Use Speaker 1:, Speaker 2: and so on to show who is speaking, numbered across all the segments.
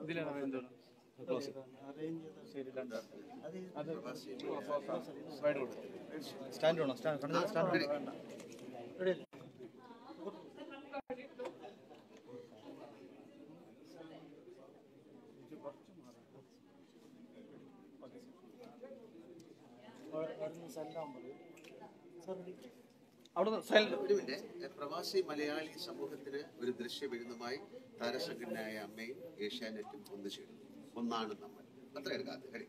Speaker 1: ഇതിലാണ് എന്താണ്
Speaker 2: സ്റ്റാൻഡ് വേണോ സ്റ്റാൻഡ് കണ്ടത് സ്റ്റാൻഡ് വേണോ
Speaker 1: അവിടെ സൈലന്റ്
Speaker 3: ഒരു മിനിറ്റ് പ്രവാസി മലയാളി സമൂഹത്തിന് ഒരു ദൃശ്യവിരുന്നുമായി താരസംഘടനയായ അമ്മയും ഏഷ്യാനെറ്റും ഒന്നു ചേരുന്നു ഒന്നാണ് നമ്മൾ അത്ര എടുക്കാത്ത കടി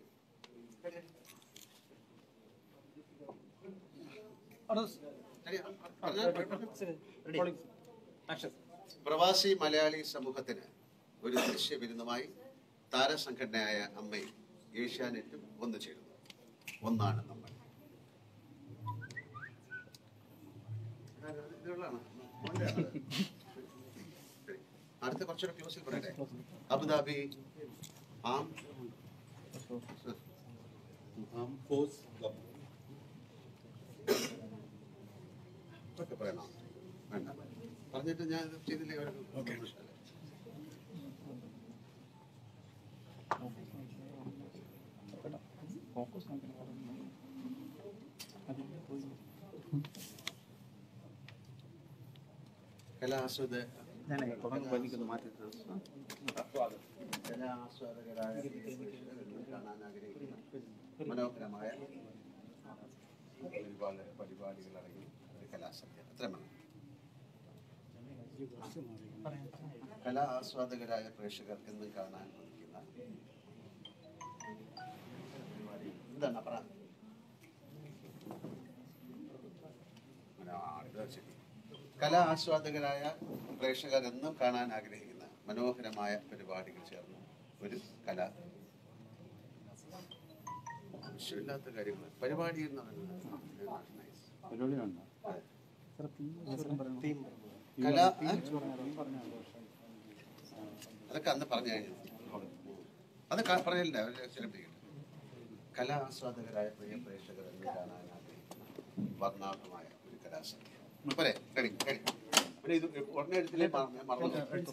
Speaker 1: ആക്ഷൻ
Speaker 3: പ്രവാസി മലയാളി സമൂഹത്തിന് ഒരു ദൃശ്യവിരുന്നുമായി താരസംഘടനയായ അമ്മയും ഏഷ്യാനെറ്റും ഒന്നു ചേരുന്നു ഒന്നാണ് നമ്മൾ ഇതുള്ളതാണോ? മോൻ്റെയാണോ അത്? ശരി. അടുത്ത കുറച്ചുകൂടെ ക്ലോസിൽ പറയട്ടെ അബുദാബി ആം ഇതൊക്കെ പറയണോ വേണ്ട പറഞ്ഞിട്ട് ഞാൻ ഇത് ചെയ്തില്ലേ ഒരു പ്രശ്നമില്ല. കലാസ്വദ കലാസ്വാദകരായ കാണാൻ ആഗ്രഹിക്കുന്ന മനോഹരമായ ഒരുപാട് പരിപാടികൾ അടങ്ങി ഒരു കലാസന്ധ്യ അത്ര വേണം കലാ ആസ്വാദകരായ പ്രേക്ഷകർ എന്നും കാണാൻ കൊതിക്കുന്ന പരിപാടി എന്താണ് പറ ആ, ഇത് ശരി. കലാ ആസ്വാദകരായ പ്രേക്ഷകർ എന്നും കാണാൻ ആഗ്രഹിക്കുന്ന മനോഹരമായ പരിപാടികൾ ചേർന്ന് ഒരു കല ആവശ്യമില്ലാത്ത കാര്യങ്ങൾ പരിപാടി എന്ന് പറയുന്നത് nice. അതെ. കല ഏ? അതൊക്കെ അന്ന് പറഞ്ഞു കഴിഞ്ഞു അത് ക- പറഞ്ഞില്ല ഒരു ചില പിടിക്കട്ടെ കലാ ആസ്വാദകരായ പ്രിയ പ്രേക്ഷകർ എന്ന് കാണാൻ ആഗ്രഹിക്കുന്ന വർണ്ണാഭമായ ഒരു കലാസന്ധ്യ പോരെ കഴി കഴി പിന്നെ ഇത് ഉടനെ എടുത്തില്ലേ മറന്നു മറന്നു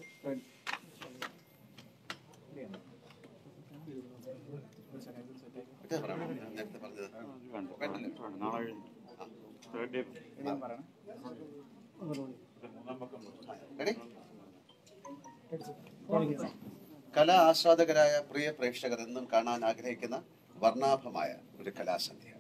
Speaker 3: മറ്റേ പറയണോ? ഞാൻ നേരത്തെ പറഞ്ഞത് വേണ്ടല്ലോ Ready? കലാ ആസ്വാദകരായ പ്രിയ പ്രേക്ഷകർ എന്നും കാണാൻ ആഗ്രഹിക്കുന്ന വർണ്ണാഭമായ ഒരു കലാസന്ധ്യ